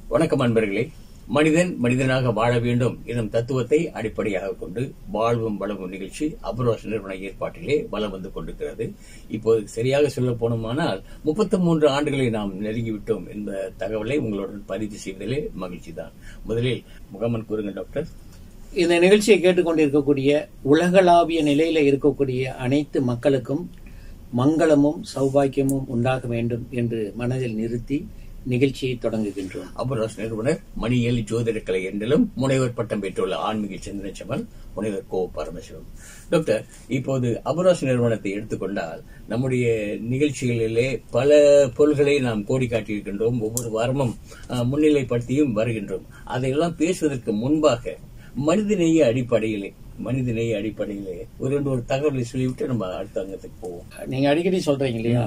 வணக்கம் அன்பர்களே மனிதன் மனிதனாக வாழ வேண்டும் எனும் தத்துவத்தை அடிப்படையாக கொண்டு வாழ்வும் வளமும் நிகழ்ச்சி அபரோஸ் நிறுவன ஏற்பாட்டிலே வலம் வந்து கொண்டிருக்கிறது இப்போது சரியாக சொல்ல போனோமானால் முப்பத்தி மூன்று ஆண்டுகளை நாம் நெருங்கிவிட்டோம் என்ற தகவலை உங்களுடன் பதிவு செய்வதிலே மகிழ்ச்சி தான் முதலில் முகமன் கூறுங்க டாக்டர் இந்த நிகழ்ச்சியை கேட்டுக்கொண்டிருக்கக்கூடிய உலகளாவிய நிலையில இருக்கக்கூடிய அனைத்து மக்களுக்கும் மங்களமும் சௌபாக்கியமும் உண்டாக வேண்டும் என்று மனதில் நிறுத்தி நிகழ்ச்சியை தொடங்குகின்றோம் அபரோஸ் நிறுவனர் மணியல் ஜோதிட கலை என்றிலும் முனைவர் பட்டம் பெற்றுள்ள ஆன்மீக சிந்தனச்சமல் முனைவர் கோ பரமசிவம் டாக்டர் இப்போது அபரோஸ் நிறுவனத்தை எடுத்துக்கொண்டால் நம்முடைய நிகழ்ச்சிகளிலே பல பொருள்களை நாம் கோடி காட்டியிருக்கின்றோம் ஒவ்வொரு வாரமும் அஹ், முன்னிலைப்படுத்தியும் வருகின்றோம் அதையெல்லாம் பேசுவதற்கு முன்பாக மனிதநேய அடிப்படையிலே மனிதநேய அடிப்படையிலே ஒரு ரெண்டு ஒரு தகவலை சொல்லிவிட்டு நம்ம அடுத்த அங்கத்துக்கு போவோம் நீங்க அடிக்கடி சொல்றீங்க இல்லையா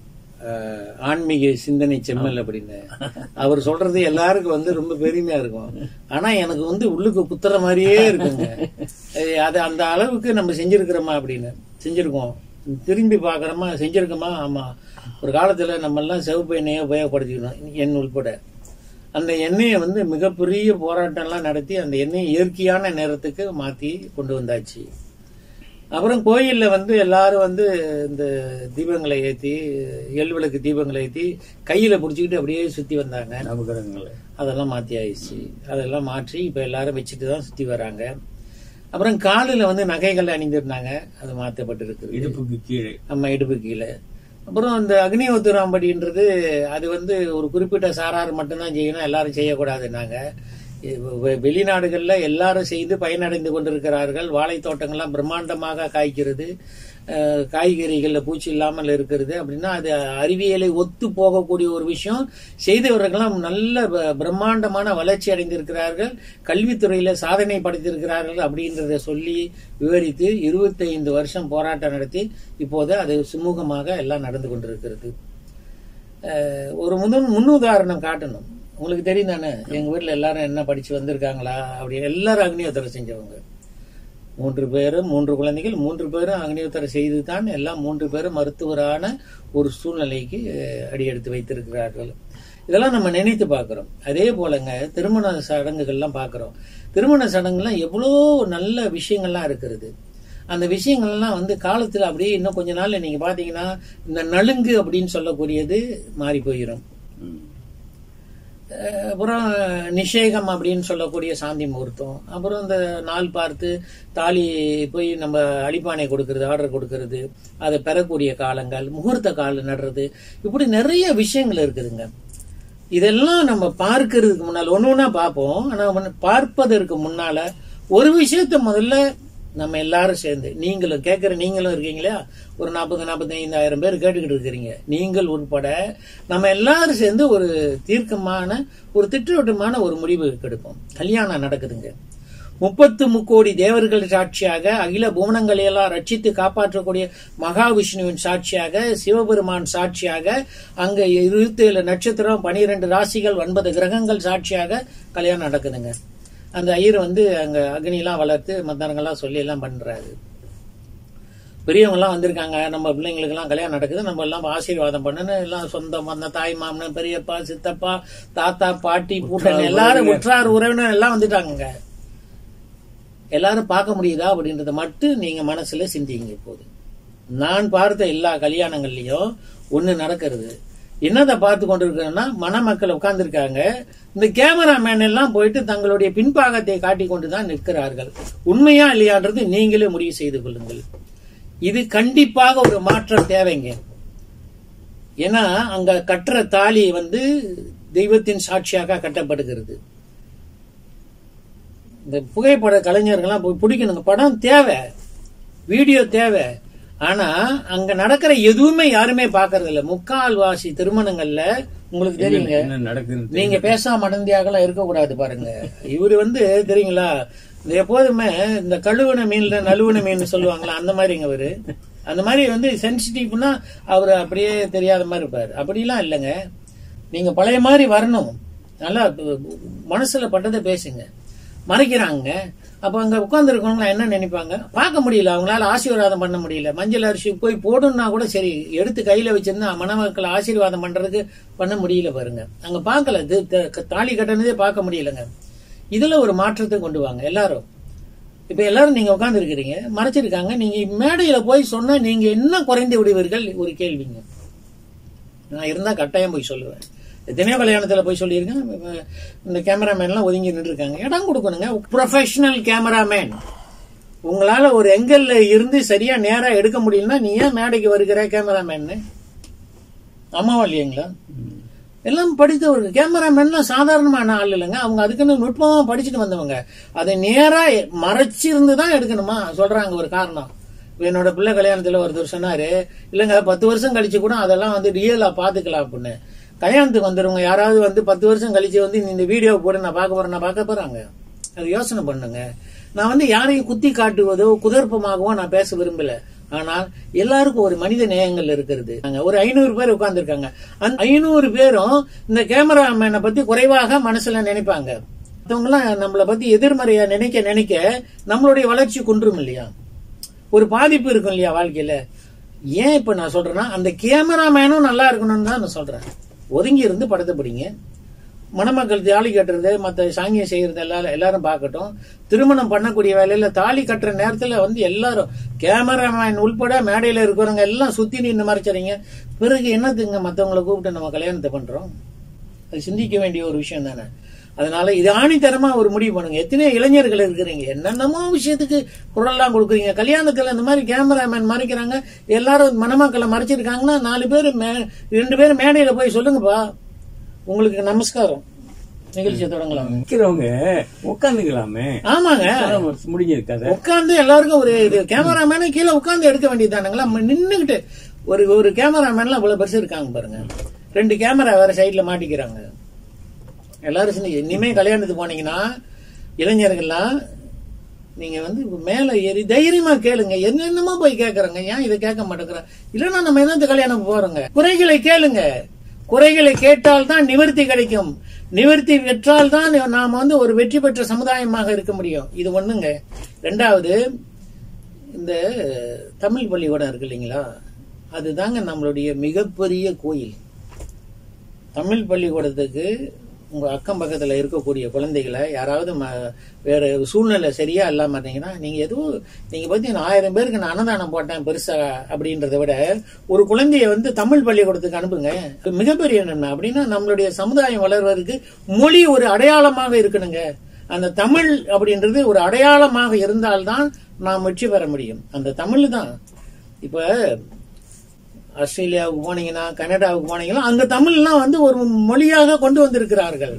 அஹ், ஆன்மீக சிந்தனை செம்மல் அப்படின்னு அவர் சொல்றது எல்லாருக்கும் வந்து ரொம்ப பெருமையா இருக்கும் ஆனா எனக்கு வந்து உள்ளுக்கு குத்துற மாதிரியே இருக்குங்க அஹ், அது அந்த அளவுக்கு நம்ம செஞ்சிருக்கிறோமா அப்படின்னு செஞ்சிருக்கோம் திரும்பி பாக்குறோமா செஞ்சிருக்கோமா ஆமா ஒரு காலத்துல நம்ம எல்லாம் சிவப்பு எண்ணெயை உபயோகப்படுத்திக்கணும் எண் உள்பட அந்த எண்ணெயை வந்து மிகப்பெரிய போராட்டம்லாம் நடத்தி அந்த எண்ணெயை இயற்கையான நேரத்துக்கு மாத்தி கொண்டு வந்தாச்சு அப்புறம் கோயில்ல வந்து எல்லாரும் வந்து இந்த தீபங்களை ஏத்தி எள் விளக்கு தீபங்களை ஏத்தி கையில புடிச்சுக்கிட்டு அப்படியே சுத்தி வந்தாங்க நவகிரகங்களை அதெல்லாம் மாத்தி ஆயிடுச்சு அதெல்லாம் மாற்றி இப்ப எல்லாரும் வச்சுட்டு தான் சுத்தி வராங்க அப்புறம் காலில் வந்து நகைகள் அணிந்திருந்தாங்க அது மாற்றப்பட்டு இருக்குது இடுப்புக்கு கீழே நம்ம இடுப்பு கீழே அப்புறம் இந்த அக்னிஹோத்திராம்படின்றது அது வந்து ஒரு குறிப்பிட்ட சாரார் மட்டும்தான் செய்யணும் எல்லாரும் செய்யக்கூடாதுன்னாங்க வெ- வெ- வெளிநாடுகள்ல எல்லாரும் செய்து பயனடைந்து கொண்டிருக்கிறார்கள் வாழை தோட்டங்கள்லாம் பிரம்மாண்டமாக காய்க்கிறது அஹ், காய்கறிகள்ல பூச்சி இல்லாமல் இருக்கிறது அப்படின்னா அது அறிவியலை ஒத்து போகக்கூடிய ஒரு விஷயம் செய்தவர்கள்லாம் நல்ல ப- பிரம்மாண்டமான வளர்ச்சி அடைந்திருக்கிறார்கள் கல்வித்துறையில சாதனை படைத்திருக்கிறார்கள் அப்படின்றத சொல்லி விவரித்து 25 வருஷம் போராட்டம் நடத்தி இப்போது அது சுமூகமாக எல்லாம் நடந்து கொண்டிருக்கிறது அஹ், ஒரு முதல் முன்னுதாரணம் காட்டணும் உங்களுக்கு தெரியும் தானே எங்க வீட்டுல எல்லாரும் என்ன படிச்சு வந்திருக்காங்களா அப்படி எல்லாரும் அக்னியோத்தரம் செஞ்சவங்க மூன்று பேரும் மூன்று குழந்தைகள் மூன்று பேரும் அக்னியோத்தரம் செய்து தான் எல்லாம் மூன்று பேரும் மருத்துவரான ஒரு சூழ்நிலைக்கு அஹ், அடியெடுத்து வைத்திருக்கிறார்கள் இதெல்லாம் நம்ம நினைத்து பார்க்கிறோம் அதே போலங்க திருமண சடங்குகள்லாம் பார்க்கிறோம் திருமண சடங்குலாம் எவ்வளோ நல்ல விஷயங்கள்லாம் இருக்கிறது அந்த விஷயங்கள்லாம் வந்து காலத்துல அப்படியே இன்னும் கொஞ்ச நாள்ல நீங்க பாத்தீங்கன்னா இந்த நலுங்கு அப்படின்னு சொல்லக்கூடியது மாறி போயிடும் ம். அஹ் அப்புறம் நிஷேகம் அப்படின்னு சொல்லக்கூடிய சாந்தி முகூர்த்தம் அப்புறம் இந்த நாள் பார்த்து தாலி போய் நம்ம அடிப்பானை கொடுக்கறது ஆர்டர் கொடுக்கறது அதை பெறக்கூடிய காலங்கள் முகூர்த்த கால் நடுறது இப்படி நிறைய விஷயங்கள் இருக்குதுங்க இதெல்லாம் நம்ம பார்க்கறதுக்கு முன்னால் ஒண்ணு ஒண்ணா பார்ப்போம் ஆனா ஒண்ணு பார்ப்பதற்கு முன்னால ஒரு விஷயத்த முதல்ல நம்ம எல்லாரும் சேர்ந்து நீங்களும் கேட்கிற நீங்களும் இருக்கீங்களா ஒரு நாற்பது நாற்பத்தைந்தாயிரம் பேர் கேட்டுக்கிட்டு இருக்கிறீங்க நீங்கள் உட்பட நம்ம எல்லாரும் சேர்ந்து ஒரு தீர்க்கமான ஒரு திட்டவட்டமான ஒரு முடிவு எடுப்போம் கல்யாணம் நடக்குதுங்க முப்பத்து முக்கோடி தேவர்கள் சாட்சியாக அகில புவனங்களை எல்லாம் ரட்சித்து காப்பாற்றக்கூடிய மகாவிஷ்ணுவின் சாட்சியாக சிவபெருமான் சாட்சியாக அங்க இருபத்தி ஏழு நட்சத்திரம் பனிரெண்டு ராசிகள் ஒன்பது கிரகங்கள் சாட்சியாக கல்யாணம் நடக்குதுங்க அந்த ஐயர் வந்து அங்க அக்னிலாம் வளர்த்து மத்தவங்கெல்லாம் சொல்லி எல்லாம் பண்றாரு பெரியவங்க எல்லாம் வந்திருக்காங்க நம்ம பிள்ளைங்களுக்கு எல்லாம் கல்யாணம் நடக்குது நம்ம எல்லாம் ஆசீர்வாதம் பண்ணணும் எல்லாம் சொந்தம் வந்த தாய் மாமன் பெரியப்பா சித்தப்பா தாத்தா பாட்டி பூட்டன் எல்லாரும் உற்றார் உறவினர் எல்லாம் வந்துட்டாங்க எல்லாரும் பார்க்க முடியுதா அப்படின்றத மட்டும் நீங்க மனசுல சிந்திங்க இப்போது நான் பார்த்த எல்லா கல்யாணங்கள்லயும் ஒண்ணு நடக்கிறது என்னதை பார்த்து கொண்டிருக்கிறேன்னா மணமக்கள் உட்கார்ந்திருக்காங்க இந்த கேமராமேன் எல்லாம் போயிட்டு தங்களுடைய பின்பாகத்தை காட்டிக் கொண்டுதான் நிற்கிறார்கள் உண்மையா இல்லையான்றது நீங்களே முடிவு செய்து கொள்ளுங்கள் இது கண்டிப்பாக ஒரு மாற்றம் தேவைங்க ஏன்னா அங்க கட்டுற தாலி வந்து தெய்வத்தின் சாட்சியாக கட்டப்படுகிறது இந்த புகைப்பட கலைஞர்கள்லாம் போய் பிடிக்கணுங்க படம் தேவை வீடியோ தேவை ஆனா அங்க நடக்கிற எதுவுமே யாருமே பாக்குறது இல்ல முக்கால்வாசி திருமணங்கள்ல உங்களுக்கு தெரியுங்க என்ன நடக்குது நீங்க பேசாம அடந்தியாகலாம் இருக்கக்கூடாது பாருங்க இவரு வந்து தெரியுங்களா இந்த எப்போதுமே இந்த கழுவுன மீன்ல நழுவுன மீன் சொல்லுவாங்களா அந்த மாதிரிங்க அவரு அந்த மாதிரி வந்து சென்சிட்டிவ்னா அவர் அப்படியே தெரியாத மாதிரி இருப்பாரு அப்படிலாம் இல்லைங்க நீங்க பழைய மாதிரி வரணும் நல்லா மனசுல பட்டதை பேசுங்க மறைக்கிறாங்க அப்ப அங்க உட்கார்ந்து இருக்கவங்க என்ன நினைப்பாங்க பார்க்க முடியல அவங்களால ஆசீர்வாதம் பண்ண முடியல மஞ்சள் அரிசி போய் போடுன்னா கூட சரி எடுத்து கையில வச்சிருந்தா மணமக்களை ஆசீர்வாதம் பண்றதுக்கு பண்ண முடியல பாருங்க அங்க பார்க்கல இது த- தாலி கட்டினதே பார்க்க முடியலங்க இதுல ஒரு மாற்றத்தை கொண்டு வாங்க எல்லாரும் இப்ப எல்லாரும் நீங்க உட்கார்ந்து இருக்கிறீங்க மறைச்சிருக்காங்க நீங்க மேடையில போய் சொன்னா நீங்க என்ன குறைந்து விடுவீர்கள் ஒரு கேள்விங்க நான் இருந்தா கட்டாயம் போய் சொல்லுவேன் எத்தனையோ கல்யாணத்துல போய் சொல்லியிருக்கேன் இப்ப இந்த கேமராமேன்லாம் ஒதுங்கி நின்று இருக்காங்க இடம் கொடுக்கணுங்க ப்ரொஃபஷனல் கேமராமேன் உங்களால ஒரு எங்கல்ல இருந்து சரியா நேரா எடுக்க முடியலன்னா நீ ஏன் மேடைக்கு வருகிற கேமராமேன்னு ஆமாவா இல்லைங்களா எல்லாம் படித்தவர்கள் கேமராமேன்லாம் சாதாரணமான ஆள் இல்லைங்க அவங்க அதுக்குன்னு நுட்பமா படிச்சுட்டு வந்தவங்க அதை நேரா மறைச்சிருந்து தான் எடுக்கணுமா சொல்றாங்க ஒரு காரணம் இப்ப என்னோட பிள்ளை கல்யாணத்துல ஒருத்தர் சொன்னாரு இல்லைங்க பத்து வருஷம் கழிச்சு கூட அதெல்லாம் வந்து ரியலா பாத்துக்கலாம் அப்படின்னு கல்யாணத்துக்கு வந்துருவங்க யாராவது வந்து பத்து வருஷம் கழிச்சு வந்து நீ இந்த வீடியோ போட்டு நான் பார்க்க போறேன் நான் பார்க்க போறாங்க அது யோசனை பண்ணுங்க நான் வந்து யாரையும் குத்தி காட்டுவதோ குதர்ப்பமாகவோ நான் பேச விரும்பல ஆனால் எல்லாருக்கும் ஒரு மனித நேயங்கள் இருக்கிறது அங்க ஒரு ஐநூறு பேர் உட்கார்ந்துருக்காங்க அந்த ஐநூறு பேரும் இந்த கேமராமேனை பத்தி குறைவாக மனசுல நினைப்பாங்க மத்தவங்க எல்லாம் நம்மளை பத்தி எதிர்மறையா நினைக்க நினைக்க நம்மளுடைய வளர்ச்சி குன்றும் இல்லையா ஒரு பாதிப்பு இருக்கும் இல்லையா வாழ்க்கையில ஏன் இப்ப நான் சொல்றேன்னா அந்த கேமராமேனும் நல்லா இருக்கணும்னு தான் நான் சொல்றேன் ஒதுங்கி இருந்து படத்தை பிடிங்க மணமக்கள் தாலி கட்டுறது மத்த சாங்கியம் செய்யறது எல்லாரும் எல்லாரும் பார்க்கட்டும் திருமணம் பண்ணக்கூடிய வேலையில தாலி கட்டுற நேரத்துல வந்து எல்லாரும் கேமராமேன் உள்பட மேடையில இருக்கிறவங்க எல்லாம் சுத்தி நின்று மறைச்சறீங்க பிறகு என்னத்துங்க மத்தவங்களை கூப்பிட்டு நம்ம கல்யாணத்தை பண்றோம் அது சிந்திக்க வேண்டிய ஒரு விஷயம் தானே அதனால இது ஆணித்தரமா ஒரு முடிவு பண்ணுங்க எத்தனையோ இளைஞர்கள் இருக்கிறீங்க என்னென்னமோ விஷயத்துக்கு குரல்லாம் கொடுக்குறீங்க கல்யாணத்துல இந்த மாதிரி கேமராமேன் மறைக்கிறாங்க எல்லாரும் மணமக்களை மறைச்சிருக்காங்கன்னா நாலு பேர் மே- ரெண்டு பேரும் மேடையில போய் சொல்லுங்கப்பா உங்களுக்கு நமஸ்காரம் நிகழ்ச்சியை தொடங்கலாம் நிக்கிறவங்க உட்காந்துக்கலாமே ஆமாங்க முடிஞ்சது கதை உட்கார்ந்து எல்லாருக்கும் ஒரு இது கேமராமேனே கீழே உட்கார்ந்து எடுக்க வேண்டியதானுங்களா நின்னுகிட்டு ஒரு ஒரு கேமராமேன்லாம் இவ்வளவு பெருசு இருக்காங்க பாருங்க ரெண்டு கேமரா வேற சைடுல மாட்டிக்கிறாங்க எல்லாரும் சின்ன இனிமே கல்யாணத்துக்கு போனீங்கன்னா இளைஞர்கள்லாம் நீங்க வந்து மேல ஏறி தைரியமா கேளுங்க என்னென்னமோ போய் கேக்குறாங்க ஏன் இதை கேட்க மாட்டேங்கிறேன் இல்லன்னா நம்ம என்னது கல்யாணம் போறோங்க குறைகளை கேளுங்க குறைகளை கேட்டால் தான் நிவர்த்தி கிடைக்கும் நிவர்த்தி பெற்றால் தான் நாம வந்து ஒரு வெற்றி பெற்ற சமுதாயமாக இருக்க முடியும் இது ஒண்ணுங்க ரெண்டாவது இந்த தமிழ் பள்ளிக்கூடம் இருக்கு இல்லைங்களா அதுதாங்க நம்மளுடைய மிகப்பெரிய கோயில் தமிழ் பள்ளிக்கூடத்துக்கு உங்க அக்கம் பக்கத்துல இருக்கக்கூடிய குழந்தைகளை யாராவது ம- வேற சூழ்நிலை சரியா இல்லாம இருந்தீங்கன்னா நீங்க எதுவும் நீங்க பாத்தீங்கன்னா ஆயிரம் பேருக்கு நான் அன்னதானம் போட்டேன் பெருசா அப்படின்றத விட ஒரு குழந்தைய வந்து தமிழ் பள்ளிக்கூடத்துக்கு அனுப்புங்க இது மிகப்பெரிய நன்மை அப்படின்னா நம்மளுடைய சமுதாயம் வளர்வதற்கு மொழி ஒரு அடையாளமாக இருக்கணுங்க அந்த தமிழ் அப்படின்றது ஒரு அடையாளமாக இருந்தால்தான் நாம் வெற்றி பெற முடியும் அந்த தமிழ் தான் இப்ப ஆஸ்திரேலியாவுக்கு போனீங்கன்னா கனடாவுக்கு போனீங்கன்னா அங்க தமிழ்லாம் வந்து ஒரு மொழியாக கொண்டு வந்திருக்கிறார்கள்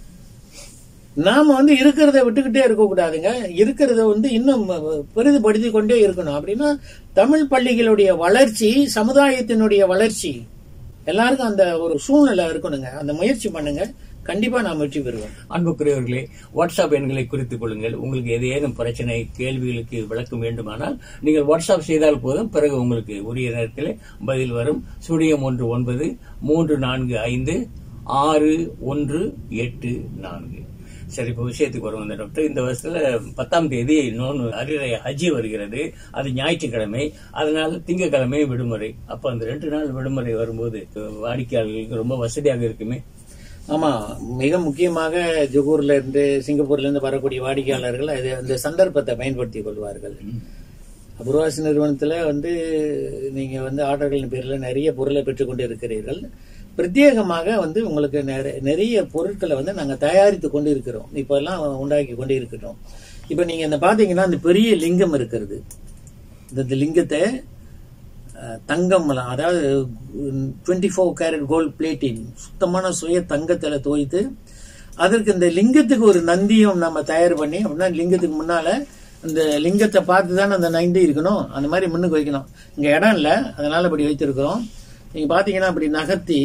நாம வந்து இருக்கிறத விட்டுக்கிட்டே இருக்க கூடாதுங்க இருக்கிறத வந்து இன்னும் பெரிதுபடுத்தி கொண்டே இருக்கணும் அப்படின்னா தமிழ் பள்ளிகளுடைய வளர்ச்சி சமுதாயத்தினுடைய வளர்ச்சி எல்லாருக்கும் அந்த ஒரு சூழ்நிலை இருக்கணுங்க அந்த முயற்சி பண்ணுங்க கண்டிப்பா நாம் வெற்றி பெறுவோம் அன்புக்குரியவர்களே வாட்ஸ்அப் எண்களை குறித்துக் கொள்ளுங்கள் உங்களுக்கு ஏதேனும் பிரச்சனை கேள்விகளுக்கு விளக்கம் வேண்டுமானால் நீங்கள் வாட்ஸ்அப் செய்தால் போதும் பிறகு உங்களுக்கு உரிய நேரத்தில் பதில் வரும் சுழியம் ஒன்று ஒன்பது மூன்று நான்கு ஐந்து ஆறு ஒன்று எட்டு நான்கு சரி இப்போ விஷயத்துக்கு வருவோம் இந்த டாக்டர் இந்த வருஷத்துல பத்தாம் தேதி இன்னொன்று அரிரை ஹஜ்ஜி வருகிறது அது ஞாயிற்றுக்கிழமை அதனால திங்கக்கிழமை விடுமுறை அப்ப அந்த ரெண்டு நாள் விடுமுறை வரும்போது வாடிக்கையாளர்களுக்கு ரொம்ப வசதியாக இருக்குமே ஆமா மிக முக்கியமாக ஜொகூர்ல இருந்து சிங்கப்பூர்ல இருந்து வரக்கூடிய வாடிக்கையாளர்கள் அது அந்த சந்தர்ப்பத்தை பயன்படுத்திக் கொள்வார்கள் அபூர்வாசி நிறுவனத்துல வந்து நீங்க வந்து ஆர்டர்களின் பேர்ல நிறைய பொருளை பெற்றுக்கொண்டு இருக்கிறீர்கள் பிரத்யேகமாக வந்து உங்களுக்கு நிறை- நிறைய பொருட்களை வந்து நாங்க தயாரித்து கொண்டு இருக்கிறோம் இப்ப எல்லாம் உண்டாக்கி கொண்டு இருக்கிறோம் இப்ப நீங்க இந்த பாத்தீங்கன்னா இந்த பெரிய லிங்கம் இருக்கிறது இந்த இந்த லிங்கத்தை அஹ், தங்கம் எல்லாம், அதாவது டுவெண்ட்டி ஃபோர் கேரட் கோல்ட் பிளேட்டின் சுத்தமான சுய தங்கத்துல தோய்த்து அதற்கு இந்த லிங்கத்துக்கு ஒரு நந்தியும் நம்ம தயார் பண்ணி அப்படின்னா லிங்கத்துக்கு முன்னால இந்த லிங்கத்தை பார்த்து தானே அந்த நந்தி இருக்கணும் அந்த மாதிரி முன்னுக்கு வைக்கணும் இங்க இடம் இல்ல அதனால இப்படி வைத்திருக்கிறோம் நீங்க பாத்தீங்கன்னா இப்படி நகர்த்தி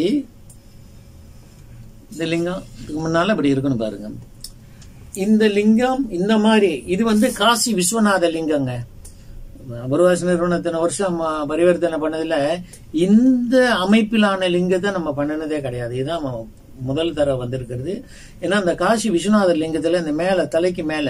இந்த லிங்கம் இதுக்கு முன்னால இப்படி இருக்கணும் பாருங்க இந்த லிங்கம் இந்த மாதிரி இது வந்து காசி விஸ்வநாத லிங்கங்க அபர்வாசி நிறுவனத்தின வருஷம் அஹ், பரிவர்த்தனை பண்ணதுல இந்த அமைப்பிலான லிங்கத்தை நம்ம பண்ணினதே கிடையாது இதுதான் மு- முதல் தடவை வந்திருக்கிறது ஏன்னா அந்த காசி விஸ்வநாதர் லிங்கத்துல இந்த மேல தலைக்கு மேல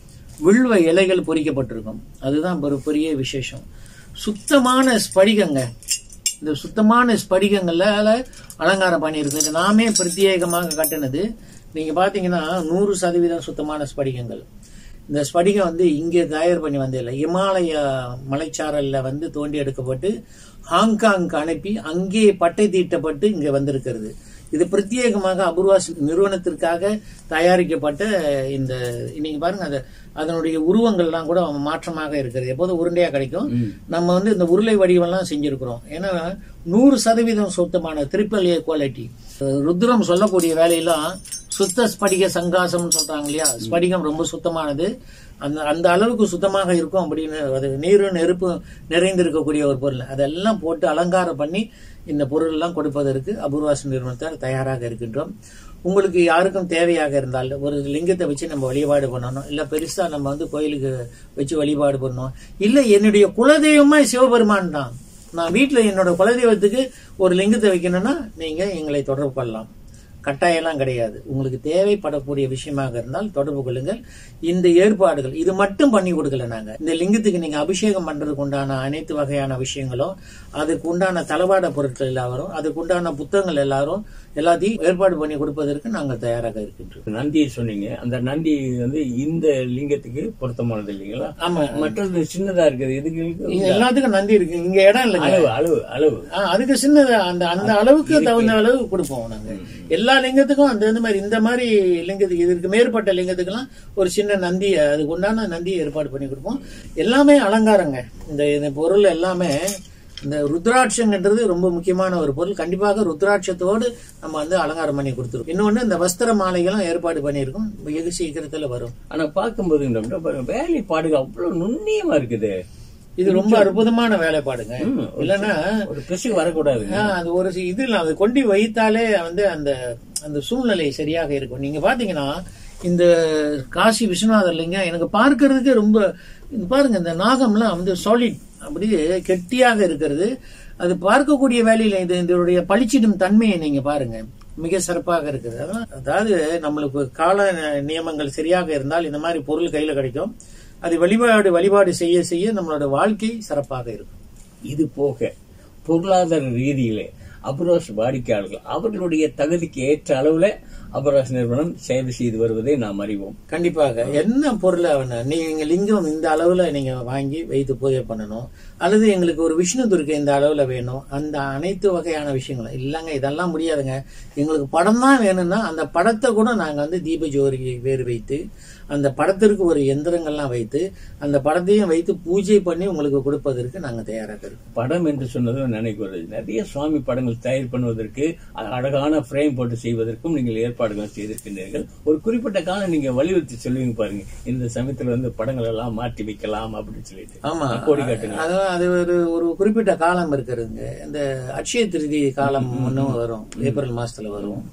வில்வ இலைகள் பொறிக்கப்பட்டிருக்கும் அதுதான் ஒரு பெரிய விசேஷம் சுத்தமான ஸ்படிகங்க இந்த சுத்தமான ஸ்படிகங்களால அலங்காரம் பண்ணியிருக்கு இது நாமே பிரத்யேகமாக கட்டினது நீங்க பாத்தீங்கன்னா நூறு சதவீதம் சுத்தமான ஸ்படிகங்கள் இந்த ஸ்படிகம் வந்து இங்கே தயார் பண்ணி வந்ததில்லை இமாலய மலைச்சாரல்ல வந்து தோண்டி எடுக்கப்பட்டு ஹாங்காங்க்கு அனுப்பி அங்கே பட்டை தீட்டப்பட்டு இங்க வந்திருக்கிறது இது பிரத்யேகமாக அபூர்வாஸ் நிறுவனத்திற்காக தயாரிக்கப்பட்ட இந்த நீங்க பாருங்க அது அதனுடைய உருவங்கள்லாம் கூட மாற்றமாக இருக்கிறது எப்போதும் உருண்டையா கிடைக்கும் நம்ம வந்து இந்த உருளை வடிவம்லாம் செஞ்சிருக்கிறோம் ஏன்னா நூறு சதவீதம் சுத்தமான ட்ரிபிள் ஏ குவாலிட்டி ருத்ரம் சொல்லக்கூடிய வேலையெல்லாம் சுத்த ஸ்படிக சங்காசம்னு சொல்றாங்க இல்லையா ஸ்படிகம் ரொம்ப சுத்தமானது அந்த அந்த அளவுக்கு சுத்தமாக இருக்கும் அப்படின்னு அது நீரு நெருப்பு நிறைந்திருக்கக்கூடிய ஒரு பொருள் அதெல்லாம் போட்டு அலங்காரம் பண்ணி இந்த பொருள் எல்லாம் கொடுப்பதற்கு அபூர்வாச நிறுவனத்தார் தயாராக இருக்கின்றோம் உங்களுக்கு யாருக்கும் தேவையாக இருந்தால் ஒரு லிங்கத்தை வச்சு நம்ம வழிபாடு பண்ணணும் இல்ல பெருசா நம்ம வந்து கோயிலுக்கு வச்சு வழிபாடு பண்ணணும் இல்ல என்னுடைய குலதெய்வமா சிவபெருமான் தான் நான் வீட்டுல என்னோட குலதெய்வத்துக்கு ஒரு லிங்கத்தை வைக்கணும்னா நீங்க எங்களை தொடர்பு கொள்ளலாம் கட்டாயம்லாம் கிடையாது உங்களுக்கு தேவைப்படக்கூடிய விஷயமாக இருந்தால் தொடர்பு கொள்ளுங்கள் இந்த ஏற்பாடுகள் இது மட்டும் பண்ணி கொடுக்கல நாங்க இந்த லிங்கத்துக்கு நீங்க அபிஷேகம் பண்றதுக்கு உண்டான அனைத்து வகையான விஷயங்களும் அதுக்கு உண்டான தளவாட பொருட்கள் எல்லாரும் அதுக்கு உண்டான புத்தகங்கள் எல்லாரும் எல்லாத்தையும் ஏற்பாடு பண்ணி கொடுப்பதற்கு நாங்கள் தயாராக இருக்கின்றோம் நந்தியை சொன்னீங்க அந்த நந்தி வந்து இந்த லிங்கத்துக்கு பொருத்தமானது இல்லைங்களா ஆமா மற்றது சின்னதா இருக்குது இதுக்கு இங்க எல்லாத்துக்கும் நந்தி இருக்கு இங்க இடம் இல்லைங்க அளவு அளவு அளவு ஆ, அதுக்கு சின்னது அந்த அந்த அளவுக்கு தகுந்த அளவு கொடுப்போம் நாங்க எல்லா லிங்கத்துக்கும் அந்த இந்த மாதிரி இந்த மாதிரி லிங்கத்துக்கு இதற்கு மேற்பட்ட லிங்கத்துக்கெல்லாம் ஒரு சின்ன நந்தி அதுக்கு உண்டான நந்தியை ஏற்பாடு பண்ணி கொடுப்போம் எல்லாமே அலங்காரங்க இந்த இந்த பொருள் எல்லாமே இந்த ருத்ராட்சங்கிறது ரொம்ப முக்கியமான ஒரு பொருள் கண்டிப்பாக ருத்ராட்சத்தோடு நம்ம வந்து அலங்காரம் பண்ணி கொடுத்துருக்கோம் இன்னொன்னு இந்த வஸ்திர மாலைகளும் ஏற்பாடு பண்ணியிருக்கோம் வெகு சீக்கிரத்துல வரும் ஆனா பார்க்கும்போது இந்த பாருங்க, வேலைப்பாடுகள் அவ்வளவு நுண்ணியமா இருக்குது இது ரொம்ப அற்புதமான வேலைப்பாடுங்க ம், இல்லைன்னா ஒரு பிசுக்கு வரக்கூடாதுங்க ஆ, அது ஒரு சி- இது இல்ல அது கொண்டு வைத்தாலே வந்து அந்த அந்த சூழ்நிலை சரியாக இருக்கும் நீங்க பாத்தீங்கன்னா இந்த காசி விஸ்வநாதர் லிங்கம் எனக்கு பார்க்கறதுக்கு ரொம்ப இது பாருங்க இந்த நாகம்லாம் வந்து சாலிட் அப்படியே கெட்டியாக இருக்கிறது அது பார்க்கக்கூடிய வேலையில இது இதனுடைய பளிச்சிடும் தன்மையை நீங்க பாருங்க மிக சிறப்பாக இருக்குது அதான் அதாவது நம்மளுக்கு கால நியமங்கள் சரியாக இருந்தால் இந்த மாதிரி பொருள் கையில கிடைக்கும் அது வழிபாடு வழிபாடு செய்ய செய்ய நம்மளோட வாழ்க்கை சிறப்பாக இருக்கும் இது போக பொருளாதார ரீதியிலே அபரோஸ் வாடிக்கையாளர்கள் அவர்களுடைய தகுதிக்கு ஏற்ற அளவுல அபரோஸ் நிறுவனம் சேவை செய்து வருவதை நாம் அறிவோம் கண்டிப்பாக என்ன பொருளை வேணும் நீங்க லிங்கம் இந்த அளவுல நீங்க வாங்கி வைத்து பூஜை பண்ணணும் அல்லது எங்களுக்கு ஒரு விஷ்ணு துர்க்கை இந்த அளவுல வேணும் அந்த அனைத்து வகையான விஷயங்களும் இல்லைங்க இதெல்லாம் முடியாதுங்க எங்களுக்கு படம் தான் வேணும்னா அந்த படத்தை கூட நாங்க வந்து தீப ஜோதி வேறு வைத்து அந்த படத்திற்கு ஒரு எந்திரங்கள்லாம் வைத்து அந்த படத்தையும் வைத்து பூஜை பண்ணி உங்களுக்கு கொடுப்பதற்கு நாங்க தயாராக இருக்கோம் படம் என்று சொன்னதும் நினைக்கிறது நிறைய சுவாமி படங்கள் தயார் பண்ணுவதற்கு அ- அழகான ஃப்ரேம் போட்டு செய்வதற்கும் நீங்கள் ஏற்பாடுகள் செய்திருக்கின்றீர்கள் ஒரு குறிப்பிட்ட காலம் நீங்க வலியுறுத்தி சொல்லுவீங்க பாருங்க இந்த சமயத்துல வந்து படங்கள் எல்லாம் மாற்றி வைக்கலாம் அப்படின்னு சொல்லிட்டு ஆமா கோடி காட்டுங்க அதான் அது ஒரு ஒரு குறிப்பிட்ட காலம் இருக்கிறதுங்க இந்த அட்சய திருதி காலம் ஒன்றும் வரும் ஏப்ரல் மாசத்துல வரும்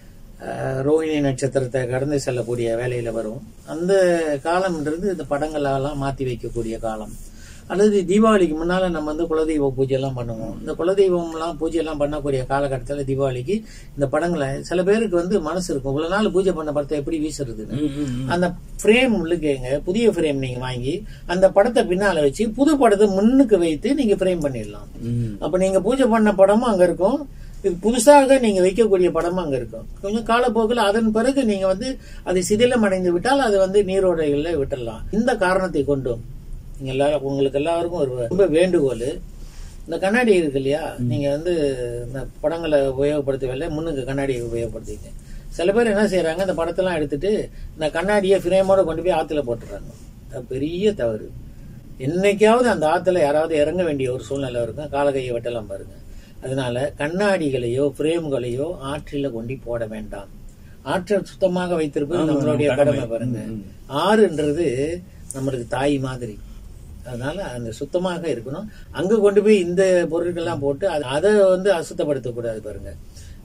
அஹ், ரோஹிணி நட்சத்திரத்தை கடந்து செல்லக்கூடிய வேலையில வரும் அந்த காலம்ன்றது இந்த படங்களெல்லாம் மாத்தி வைக்கக்கூடிய காலம் அல்லது தீபாவளிக்கு முன்னால நம்ம வந்து குலதெய்வ பூஜை எல்லாம் பண்ணுவோம் இந்த குலதெய்வம் எல்லாம் பூஜை எல்லாம் பண்ணக்கூடிய காலகட்டத்தில் தீபாவளிக்கு இந்த படங்களை சில பேருக்கு வந்து மனசு இருக்கும் இவ்வளவு நாள் பூஜை பண்ண படத்தை எப்படி வீசுறதுன்னு ம், ம், ம். அந்த ஃப்ரேம் உள்ளுக்கேங்க புதிய ஃப்ரேம் நீங்க வாங்கி அந்த படத்தை பின்னால வச்சு புது படத்தை முன்னுக்கு வைத்து நீங்க ஃப்ரேம் பண்ணிடலாம் ம். அப்ப நீங்க பூஜை பண்ண படமும் அங்க இருக்கும் இது புதுசாக நீங்க வைக்கக்கூடிய படமும் அங்க இருக்கும் கொஞ்சம் காலப்போக்கில் அதன் பிறகு நீங்க வந்து அது சிதிலம் அடைந்து விட்டால் அது வந்து நீரோடைகள்ல விட்டுடலாம் இந்த காரணத்தை கொண்டும் நீங்க எல்லாரும் உங்களுக்கு எல்லாருக்கும் ஒரு ரொம்ப வேண்டுகோள் இந்த கண்ணாடி இருக்கு இல்லையா நீங்க வந்து இந்த படங்களை உபயோகப்படுத்தவில்லை முன்னுக்கு கண்ணாடியை உபயோகப்படுத்திங்க சில பேர் என்ன செய்யறாங்க இந்த படத்தெல்லாம் எடுத்துட்டு இந்த கண்ணாடியை ஃப்ரேமோட கொண்டு போய் ஆத்துல போட்டுறாங்க அது பெரிய தவறு என்னைக்காவது அந்த ஆத்துல யாராவது இறங்க வேண்டிய ஒரு சூழ்நிலை இருக்கும் காலகையை வெட்டலாம் பாருங்க அதனால கண்ணாடிகளையோ பிரேம்களையோ ஆற்றில கொண்டு போட வேண்டாம் ஆற்றை சுத்தமாக வைத்திருப்பது ஆமா, நம்மளுடைய நம்ம கடமை கடமை. பாருங்க ம், ம். ஆறுன்றது நம்மளுக்கு தாய் மாதிரி அதனால அந்த சுத்தமாக இருக்கணும் அங்க கொண்டு போய் இந்த பொருட்கள்லாம் போட்டு அது- அதை வந்து அசுத்தப்படுத்தக்கூடாது பாருங்க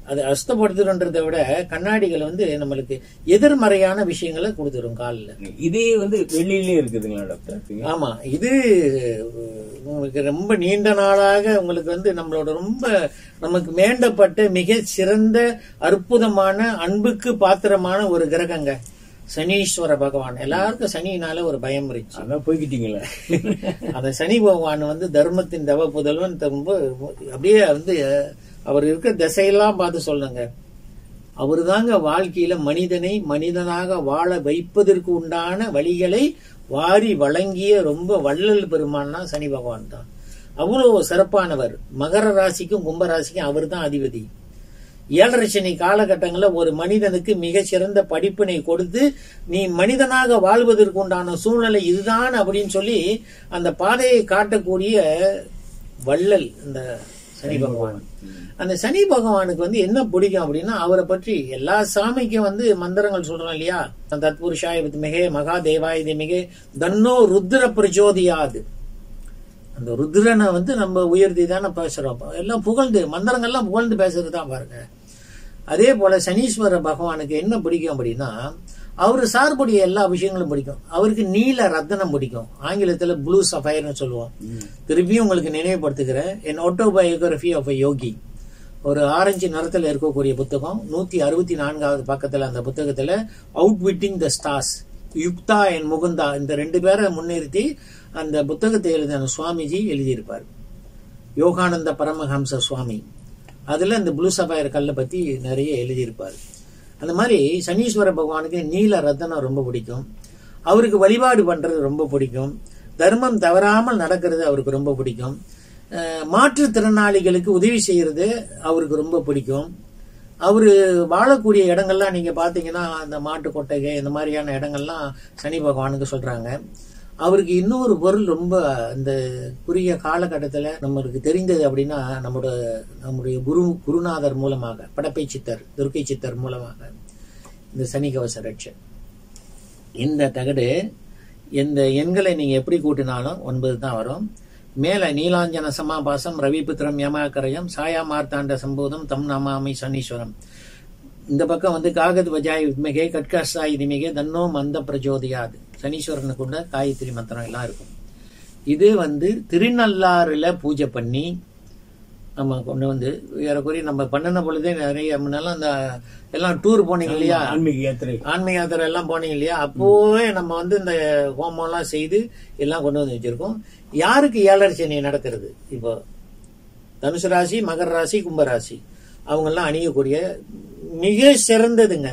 அது அஸ்தப்படுத்துறன்றதை விட கண்ணாடிகள் வந்து நம்மளுக்கு எதிர்மறையான விஷயங்களை கொடுத்துரும் காலில் இதே வந்து வெள்ளியிலே இருக்குதுங்களா டாக்டர் ஆமா இது உங்களுக்கு ரொம்ப நீண்ட நாளாக உங்களுக்கு வந்து நம்மளோட ரொம்ப நமக்கு வேண்டப்பட்ட மிக சிறந்த அற்புதமான அன்புக்கு பாத்திரமான ஒரு கிரகங்க சனீஸ்வர பகவான் எல்லாருக்கும் சனினால ஒரு பயம் இருந்துச்சு அதான் போய்கிட்டீங்களா அந்த சனி பகவான் வந்து தர்மத்தின் தவ புதல்வன் ரொம்ப அப்படியே வந்து அவர் இருக்க திசையெல்லாம் பார்த்து சொல்லுங்க அவர் தாங்க வாழ்க்கையில மனிதனை மனிதனாக வாழ வைப்பதற்கு உண்டான வழிகளை வாரி வழங்கிய ரொம்ப வள்ளல் பெருமான்னா சனி பகவான் தான் அவ்வளவு சிறப்பானவர் மகர ராசிக்கும் கும்ப ராசிக்கும் அவர் தான் அதிபதி ஏழரை சனி காலகட்டங்களில் ஒரு மனிதனுக்கு மிக சிறந்த படிப்பினை கொடுத்து நீ மனிதனாக வாழ்வதற்கு உண்டான சூழ்நிலை இதுதான் அப்படின்னு சொல்லி அந்த பாதையை காட்டக்கூடிய வள்ளல் இந்த சனி பகவான் அந்த சனி பகவானுக்கு வந்து என்ன பிடிக்கும் அப்படின்னா அவரை பற்றி எல்லா சாமிக்கும் வந்து மந்திரங்கள் சொல்றோம் இல்லையா தத்புருஷாய மிகே மகாதேவாய மிகே தன்னோ ருத்ர பிரஜோதியாது அந்த ருத்ரனை வந்து நம்ம உயர்த்தி தானே பேசுறோம் எல்லாம் புகழ்ந்து மந்திரங்கள்லாம் புகழ்ந்து பேசுறது தான் பாருங்க அதே போல சனீஸ்வர பகவானுக்கு என்ன பிடிக்கும் அப்படின்னா அவரு சார்புடைய எல்லா விஷயங்களும் பிடிக்கும் அவருக்கு நீல ரத்தனம் பிடிக்கும் ஆங்கிலத்துல ப்ளூ சஃபயர்னு சொல்லுவோம் திருப்பியும் உங்களுக்கு நினைவுபடுத்துகிறேன் என் ஆட்டோபயோகிராபி ஆஃப் அ யோகி ஒரு ஆரஞ்சு நிறத்துல இருக்கக்கூடிய புத்தகம் நூத்தி அறுபத்தி நான்காவது பக்கத்துல அந்த புத்தகத்துல outwitting the stars Yukta and Mukunda இந்த ரெண்டு பேரை முன்னிறுத்தி அந்த புத்தகத்தை எழுதின சுவாமிஜி எழுதியிருப்பார் யோகானந்த பரமஹம்ச சுவாமி அதுல இந்த ப்ளூ சஃபயர் கல்லை பத்தி நிறைய எழுதியிருப்பார் அந்த மாதிரி சனீஸ்வர பகவானுக்கு நீல ரத்தனம் ரொம்ப பிடிக்கும் அவருக்கு வழிபாடு பண்றது ரொம்ப பிடிக்கும் தர்மம் தவறாமல் நடக்கிறது அவருக்கு ரொம்ப பிடிக்கும் மாற்றுத்திறனாளிகளுக்கு உதவி செய்யறது அவருக்கு ரொம்ப பிடிக்கும் அவரு வாழக்கூடிய இடங்கள்லாம் நீங்க பாத்தீங்கன்னா அந்த மாட்டு கொட்டகை இந்த மாதிரியான இடங்கள்லாம் சனி பகவானுக்கு சொல்றாங்க அவருக்கு இன்னொரு பொருள் ரொம்ப இந்த குறுகிய காலகட்டத்தில் நம்மளுக்கு தெரிந்தது அப்படின்னா நம்மளோட நம்முடைய குரு குருநாதர் மூலமாக படப்பை சித்தர் துர்க்கை சித்தர் மூலமாக இந்த சனி கவச ரட்ச இந்த தகடு இந்த எண்களை நீங்க எப்படி கூட்டினாலும் ஒன்பது தான் வரும் மேல நீலாஞ்சன சமாபாசம் ரவிபுத்திரம் யமாக்கரயம் சாயா மார்த்தாண்ட சம்போதம் தம் நமாமி சனீஸ்வரம் இந்த பக்கம் வந்து காகத் வஜாய் வித்மிகே கட்காசாய் திமிகே தன்னோ மந்த பிரஜோதியாது சனீஸ்வரனுக்கு உள்ள காயத்ரி மந்திரம் எல்லாம் இருக்கும் இது வந்து திருநள்ளாறுல பூஜை பண்ணி நம்ம கொண்டு வந்து ஏறக்குறைய நம்ம பண்ணின பொழுதே நிறைய முன்னெல்லாம் அந்த எல்லாம் டூர் போனீங்க இல்லையா ஆன்மீக யாத்திரை ஆன்மீக யாத்திரை எல்லாம் போனீங்க இல்லையா அப்போவே நம்ம வந்து இந்த ஹோமம் எல்லாம் செய்து எல்லாம் கொண்டு வந்து வச்சிருக்கோம் யாருக்கு ஏழரை சனி நடக்கிறது இப்போ தனுசு ராசி மகர ராசி கும்பராசி அவங்க எல்லாம் அணியக்கூடிய மிக சிறந்ததுங்க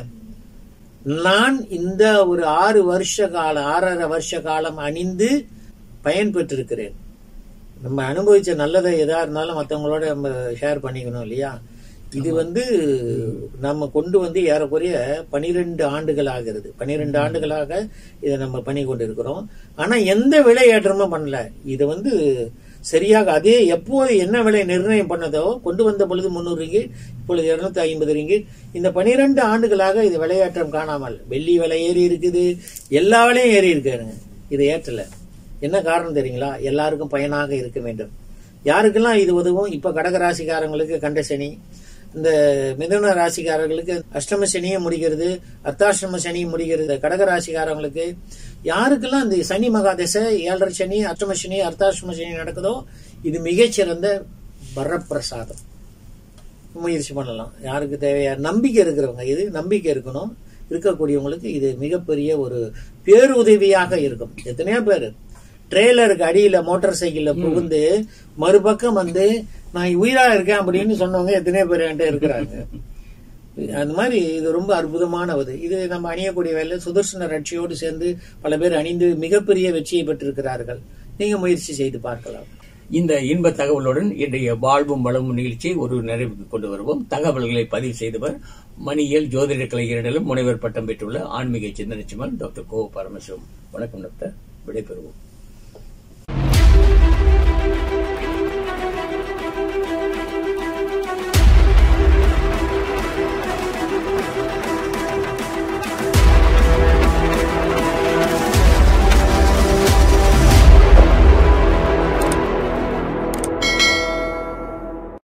நான் இந்த ஒரு ஆறு வருஷ காலம் ஆறரை வருஷ காலம் அணிந்து பயன்பெற்றிருக்கிறேன் நம்ம அனுபவிச்ச நல்லதை எதா இருந்தாலும் மற்றவங்களோட நம்ம ஷேர் பண்ணிக்கணும் இல்லையா இது வந்து நம்ம கொண்டு வந்து ஏறக்குறைய பனிரெண்டு ஆண்டுகள் ஆகிறது பனிரெண்டு ஆண்டுகளாக இதை நம்ம பண்ணி கொண்டு இருக்கிறோம் ஆனா எந்த விலை ஏற்றமும் பண்ணல இது வந்து சரியாக அதே எப்போது என்ன விலை நிர்ணயம் பண்ணதோ கொண்டு வந்த பொழுது முன்னூறு ரிங்கிட் இப்பொழுது இருநூத்தி ஐம்பது ரிங்கிட் இந்த பனிரெண்டு ஆண்டுகளாக இது விலையேற்றம் காணாமல் வெள்ளி விலை ஏறி இருக்குது எல்லா விலையும் ஏறி இருக்காருங்க இது ஏற்றல என்ன காரணம் தெரியுங்களா எல்லாருக்கும் பயனாக இருக்க வேண்டும் யாருக்கெல்லாம் இது உதவும் இப்ப கடக ராசிக்காரங்களுக்கு கண்ட சனி இந்த மிதுன ராசிக்காரர்களுக்கு அஷ்டம சனியும் முடிகிறது அர்த்தாஷ்டம சனியும் முடிகிறது கடக ராசிக்காரங்களுக்கு யாருக்கெல்லாம் இந்த சனி மகாதசை ஏழரை சனி அஷ்டம சனி அர்த்தாஷ்டம சனி நடக்குதோ இது மிகச்சிறந்த வரப்பிரசாதம் முயற்சி பண்ணலாம் யாருக்கு தேவையா நம்பிக்கை இருக்கிறவங்க இது நம்பிக்கை இருக்கணும் இருக்கக்கூடியவங்களுக்கு இது மிகப்பெரிய ஒரு பேருதவியாக இருக்கும் எத்தனையோ பேர் ட்ரெய்லருக்கு அடியில மோட்டார் சைக்கிள்ல புகுந்து மறுபக்கம் வந்து நான் உயிரா இருக்கேன் அப்படின்னு சொன்னவங்க எத்தனையோ பேர் என்கிட்ட இருக்கிறாங்க அந்த மாதிரி இது ரொம்ப அற்புதமான இது இது நம்ம அணியக்கூடிய வேலை சுதர்சன ரட்சியோடு சேர்ந்து பல பேர் அணிந்து மிகப்பெரிய வெற்றியை பெற்றிருக்கிறார்கள் நீங்க முயற்சி செய்து பார்க்கலாம் இந்த இன்ப தகவலுடன் இன்றைய வாழ்வும் வளமும் நிகழ்ச்சியை ஒரு நிறைவுக்கு கொண்டு வருவோம் தகவல்களை பதிவு செய்தவர் மணியியல் ஜோதிட கலை இரண்டிலும் முனைவர் பட்டம் பெற்றுள்ள ஆன்மீக சிந்தனை சிமல் டாக்டர் கோ பரமசிவம் வணக்கம் டாக்டர் விடைபெறுவோம்